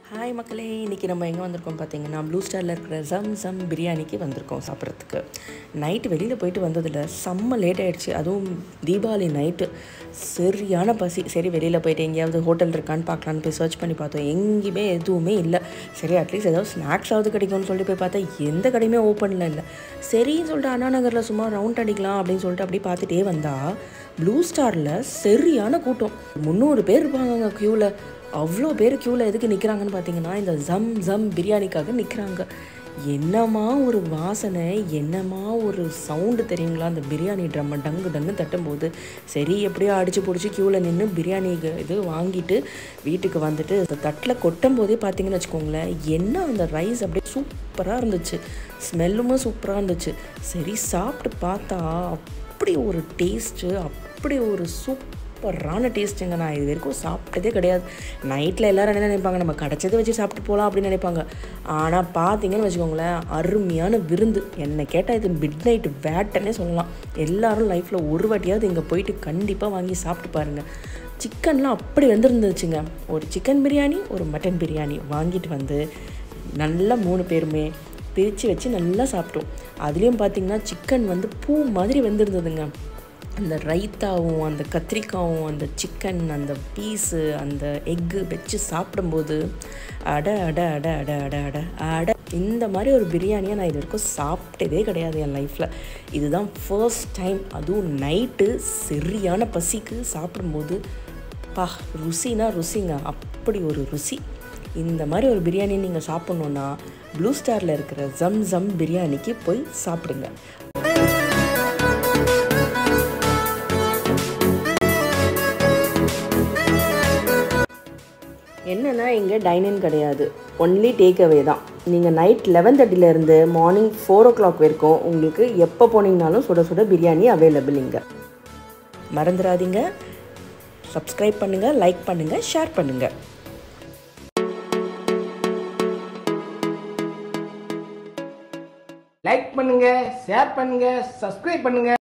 hi மக்களே இன்றைக்கி நம்ம எங்கே வந்திருக்கோம் பார்த்தீங்கன்னா ப்ளூ ஸ்டாரில் இருக்கிற ஜம் ஜம் பிரியாணிக்கு வந்திருக்கோம் சாப்பிட்றதுக்கு நைட்டு வெளியில் போயிட்டு வந்ததில் செம்ம லேட் ஆகிடுச்சு அதுவும் தீபாவளி நைட்டு சரியான பசி சரி வெளியில் போயிட்டு எங்கேயாவது ஹோட்டல் இருக்கான்னு பார்க்கலான்னு போய் சர்ச் பண்ணி பார்த்தோம் எங்கேயுமே எதுவுமே இல்லை சரி அட்லீஸ்ட் ஏதாவது ஸ்நாக்ஸாவது கிடைக்கும்னு சொல்லிட்டு போய் பார்த்தா எந்த கடையுமே ஓப்பனில் இல்லை சரின்னு சொல்லிட்டு அண்ணா நகரில் சும்மா ரவுண்ட் அடிக்கலாம் அப்படின்னு சொல்லிட்டு அப்படியே பார்த்துட்டே வந்தால் ப்ளூ ஸ்டாரில் சரியான கூட்டம் முந்நூறு பேர் இருப்பாங்க க்யூவில் அவ்வளோ பேர் க்யூவில் எதுக்கு நிற்கிறாங்கன்னு பார்த்தீங்கன்னா இந்த ஜம் ஜம் பிரியாணிக்காக நிற்கிறாங்க என்னமா ஒரு வாசனை என்னமா ஒரு சவுண்டு தெரியுங்களா அந்த பிரியாணி ட்ரம்மை டங்கு டங்கு தட்டும்போது சரி எப்படியோ அடிச்சு பிடிச்சி க்யூவில் நின்று பிரியாணி இது வாங்கிட்டு வீட்டுக்கு வந்துட்டு அந்த தட்டில் கொட்டும் போதே பார்த்தீங்கன்னு வச்சுக்கோங்களேன் என்ன அந்த ரைஸ் அப்படியே சூப்பராக இருந்துச்சு ஸ்மெல்லுமே சூப்பராக இருந்துச்சு சரி சாப்பிட்டு பார்த்தா அப்படி ஒரு டேஸ்ட்டு அப்படி ஒரு சூப்பரான டேஸ்ட்டுங்க நான் இது வரைக்கும் சாப்பிட்டதே கிடையாது நைட்டில் எல்லோரும் என்ன நினைப்பாங்க நம்ம கிடச்சதை வச்சு சாப்பிட்டு போகலாம் அப்படின்னு நினைப்பாங்க ஆனால் பார்த்தீங்கன்னு வச்சுக்கோங்களேன் அருமையான விருந்து என்னை கேட்டால் இது மிட் நைட் வேட்டனே சொல்லலாம் எல்லாரும் லைஃப்பில் ஒரு வாட்டியாவது இங்கே போயிட்டு கண்டிப்பாக வாங்கி சாப்பிட்டு பாருங்கள் சிக்கன்லாம் அப்படி வந்துருந்துச்சுங்க ஒரு சிக்கன் பிரியாணி ஒரு மட்டன் பிரியாணி வாங்கிட்டு வந்து நல்லா மூணு பேருமே பிரித்து வச்சு நல்லா சாப்பிட்டோம் அதுலேயும் பார்த்திங்கன்னா சிக்கன் வந்து பூ மாதிரி வெந்திருந்ததுங்க அந்த ரைத்தாவும் அந்த கத்திரிக்காவும் அந்த சிக்கன் அந்த பீஸு அந்த எக்கு வச்சு சாப்பிடும்போது அட அட அட அட அட அட அட இந்த மாதிரி ஒரு பிரியாணியை நான் இது வரைக்கும் சாப்பிட்டதே கிடையாது என் லைஃப்பில் இதுதான் ஃபர்ஸ்ட் டைம் அதுவும் நைட்டு சரியான பசிக்கு சாப்பிடும்போது பா ருசினா ருசிங்க அப்படி ஒரு ருசி இந்த மாதிரி ஒரு பிரியாணி நீங்கள் சாப்பிட்ணுன்னா ப்ளூ ஸ்டாரில் இருக்கிற ஜம் ஜம் பிரியாணிக்கு போய் சாப்பிடுங்க என்னென்னா இங்கே டைனிங் கிடையாது ஒன்லி டேக் அவே தான் நீங்கள் நைட் லெவன் தேர்ட்டிலேருந்து மார்னிங் ஃபோர் ஓ கிளாக் வரைக்கும் உங்களுக்கு எப்போ போனீங்கனாலும் சுட சுட பிரியாணி அவைலபிள் இங்கே மறந்துடாதீங்க சப்ஸ்கிரைப் பண்ணுங்கள் லைக் பண்ணுங்கள் ஷேர் பண்ணுங்கள் லைக் பண்ணுங்க ஷேர் பண்ணுங்க சப்ஸ்கிரைப் பண்ணுங்க